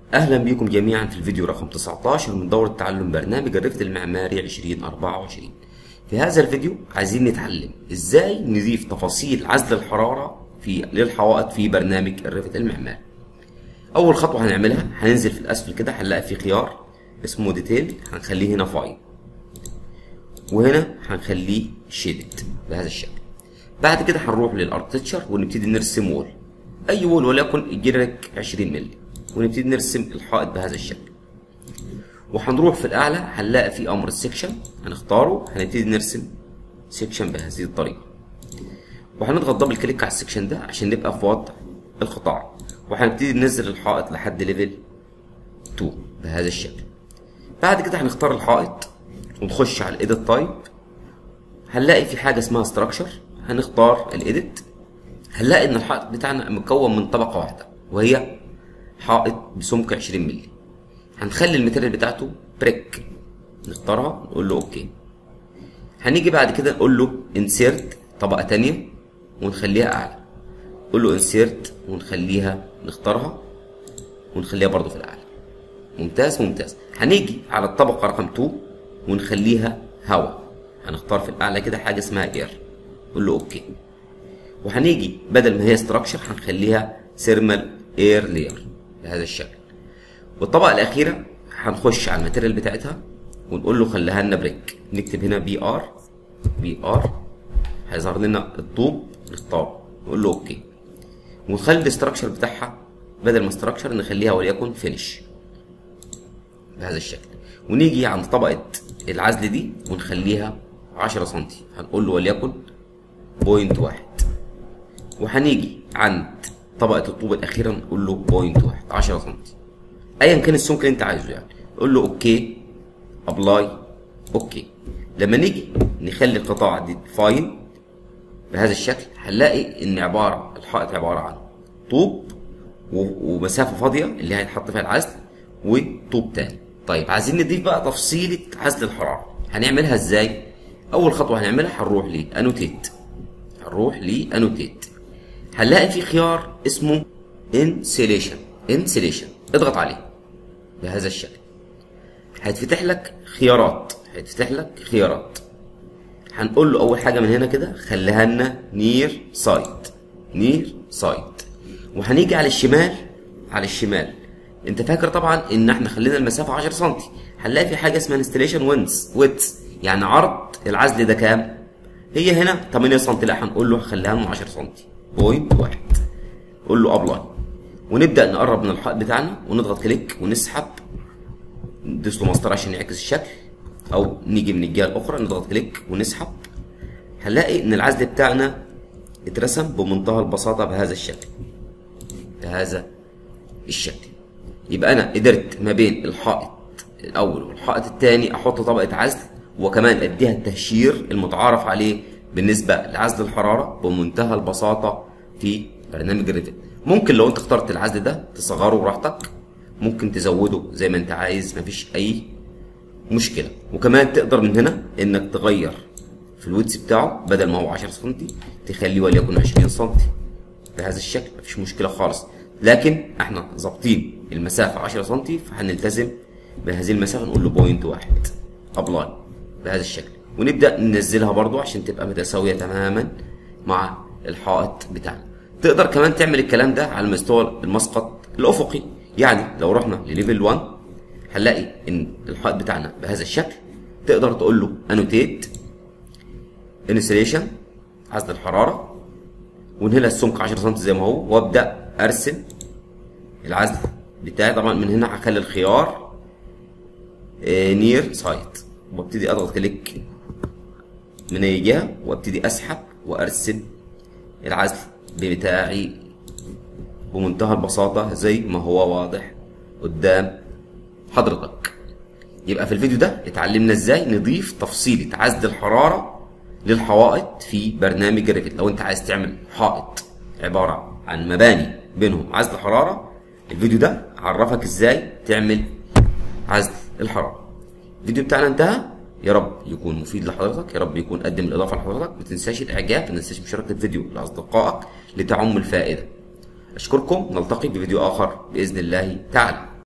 أهلا بكم جميعا في الفيديو رقم 19 من دورة تعلم برنامج الرفد المعماري 2024 في هذا الفيديو عايزين نتعلم ازاي نضيف تفاصيل عزل الحرارة في للحوائط في برنامج الرفد المعماري أول خطوة هنعملها هننزل في الأسفل كده هنلاقي في خيار اسمه ديتيل هنخليه هنا فايل وهنا هنخليه شيدد بهذا الشكل بعد كده هنروح للاركتشر ونبتدي نرسم وول اي وول وليكن الجرك 20 مللي ونبتدي نرسم الحائط بهذا الشكل وهنروح في الاعلى هنلاقي في امر السكشن هنختاره هنبتدي نرسم سكشن بهذه الطريقه وهنضغط دبل كليك على السكشن ده عشان نبقى في وضع القطاع وهنبتدي ننزل الحائط لحد ليفل 2 بهذا الشكل بعد كده هنختار الحائط ونخش على الايديت تايب هنلاقي في حاجه اسمها ستراكشر هنختار الايديت هنلاقي ان الحائط بتاعنا مكون من طبقه واحده وهي حائط بسمك 20 مللي هنخلي الماتيريال بتاعته بريك نختارها نقول له اوكي هنيجي بعد كده نقول له انسيرت طبقه تانية ونخليها اعلى نقول له انسيرت ونخليها نختارها ونخليها برضو في الاعلى ممتاز ممتاز هنيجي على الطبقه رقم 2 ونخليها هواء هنختار في الاعلى كده حاجه اسمها اير نقول له اوكي وهنيجي بدل ما هي ستراكشر هنخليها سيرمال اير لير بهذا الشكل والطبقه الاخيره هنخش على الماتيريال بتاعتها ونقول له خليها لنا بريك نكتب هنا بي ار بي ار هيظهر لنا الطوب نختاره نقول له اوكي ونخلي الاستراكشر بتاعها بدل ما استراكشر نخليها وليكن فينش بهذا الشكل ونيجي عند طبقه العزل دي ونخليها 10 سم هنقول له وليكن بوينت واحد وهنيجي عند طبقة الطوب الأخيرة نقول له بوينت واحد 10 سم أيا كان السمك اللي أنت عايزه يعني نقول له أوكي أبلاي أوكي لما نيجي نخلي القطاع دي فاين بهذا الشكل هنلاقي إن عبارة الحائط عبارة عن طوب ومسافة فاضية اللي هيتحط فيها العزل وطوب تاني طيب عايزين نضيف بقى تفصيلة عزل الحرارة هنعملها ازاي؟ أول خطوة هنعملها هنروح لأنوتيت هنروح لأنوتيت هنلاقي في خيار اسمه انسيليشن انسيليشن اضغط عليه بهذا الشكل هيتفتح لك خيارات هيتفتح لك خيارات هنقول له أول حاجة من هنا كده خليها لنا نير سايت نير سايت وهنيجي على الشمال على الشمال انت فاكر طبعا ان احنا خلينا المسافه 10 سم هنلاقي في حاجه اسمها انستليشن وينز ويتس يعني عرض العزل ده كام هي هنا 8 سم لا هنقول له خليها لنا 10 سم بوينت واحد قول له ابلاي ونبدا نقرب من الحائط بتاعنا ونضغط كليك ونسحب ندوس له مسطره عشان يعكس الشكل او نيجي من الجهه الاخرى نضغط كليك ونسحب هنلاقي ان العزل بتاعنا اترسم بمنتهى البساطه بهذا الشكل بهذا الشكل يبقى انا قدرت ما بين الحائط الاول والحائط الثاني احط طبقه عزل وكمان اديها التهشير المتعارف عليه بالنسبه لعزل الحراره بمنتهى البساطه في برنامج الريفت ممكن لو انت اخترت العزل ده تصغره براحتك ممكن تزوده زي ما انت عايز مفيش اي مشكله وكمان تقدر من هنا انك تغير في الويدز بتاعه بدل ما هو 10 سم تخليه وليكن 20 سم بهذا الشكل مفيش مشكله خالص لكن احنا ظابطين المسافه 10 سم فهنلتزم بهذه المسافه نقول له بوينت واحد ابلاي بهذا الشكل ونبدا ننزلها برضو عشان تبقى متساويه تماما مع الحائط بتاعنا تقدر كمان تعمل الكلام ده على مستوى المسقط الافقي يعني لو رحنا لليفل 1 هنلاقي ان الحائط بتاعنا بهذا الشكل تقدر تقول له انوتيت انسليشن عزل الحراره ونهلها السمك 10 سم زي ما هو وابدا ارسم العزل بتاعي طبعا من هنا هخلي الخيار نير سايت وابتدي اضغط كليك من اي جهه وابتدي اسحب وارسم العزل بتاعي بمنتهى البساطه زي ما هو واضح قدام حضرتك يبقى في الفيديو ده اتعلمنا ازاي نضيف تفصيلة عزل الحرارة للحوائط في برنامج الريفت لو انت عايز تعمل حائط عبارة عن مباني بينهم عزل حرارة الفيديو ده عرفك ازاي تعمل عزل الحرارة الفيديو بتاعنا انتهى يا رب يكون مفيد لحضرتك يا رب يكون قدم الاضافه لحضرتك ما تنساش الاعجاب ما تنساش مشاركه الفيديو لاصدقائك لتعم الفائده اشكركم نلتقي بفيديو اخر باذن الله تعالى